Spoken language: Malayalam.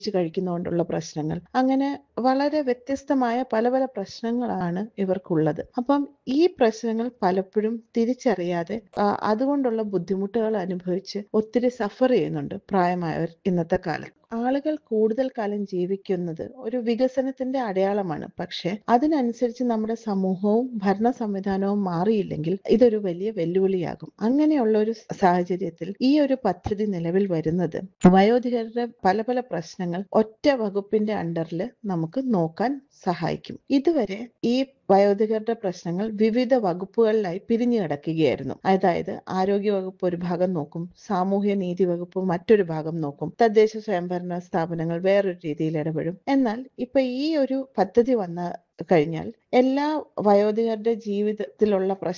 കഴിക്കുന്നതുകൊണ്ടുള്ള പ്രശ്നങ്ങൾ അങ്ങനെ വളരെ വ്യത്യസ്തമായ പല പല പ്രശ്നങ്ങളാണ് ഇവർക്കുള്ളത് അപ്പം ഈ പ്രശ്നങ്ങൾ പലപ്പോഴും തിരിച്ചറിയാതെ ആ, അതുകൊണ്ടുള്ള ബുദ്ധിമുട്ടുകൾ അനുഭവിച്ച് ഒത്തിരി സഫർ ചെയ്യുന്നുണ്ട് പ്രായമായവർ ഇന്നത്തെ കാലത്ത് ആളുകൾ കൂടുതൽ കാലം ജീവിക്കുന്നത് ഒരു വികസനത്തിന്റെ അടയാളമാണ് പക്ഷെ അതിനനുസരിച്ച് നമ്മുടെ സമൂഹവും ഭരണ സംവിധാനവും മാറിയില്ലെങ്കിൽ ഇതൊരു വലിയ വെല്ലുവിളിയാകും അങ്ങനെയുള്ള ഒരു സാഹചര്യത്തിൽ ഈ ഒരു പദ്ധതി നിലവിൽ വരുന്നത് വയോധികരുടെ പല പല പ്രശ്നങ്ങൾ ഒറ്റ വകുപ്പിന്റെ അണ്ടറിൽ നമുക്ക് നോക്കാൻ സഹായിക്കും ഇതുവരെ ഈ വയോധികരുടെ പ്രശ്നങ്ങൾ വിവിധ വകുപ്പുകളിലായി പിരിഞ്ഞു കിടക്കുകയായിരുന്നു അതായത് ആരോഗ്യ വകുപ്പ് ഒരു ഭാഗം നോക്കും സാമൂഹ്യ നീതി വകുപ്പ് മറ്റൊരു ഭാഗം നോക്കും തദ്ദേശ സ്വയംഭരണ സ്ഥാപനങ്ങൾ വേറൊരു രീതിയിൽ ഇടപെടും എന്നാൽ ഇപ്പൊ ഈ ഒരു പദ്ധതി വന്ന കഴിഞ്ഞാൽ എല്ലാ വയോധികരുടെ ജീവിതത്തിലുള്ള പ്രശ്ന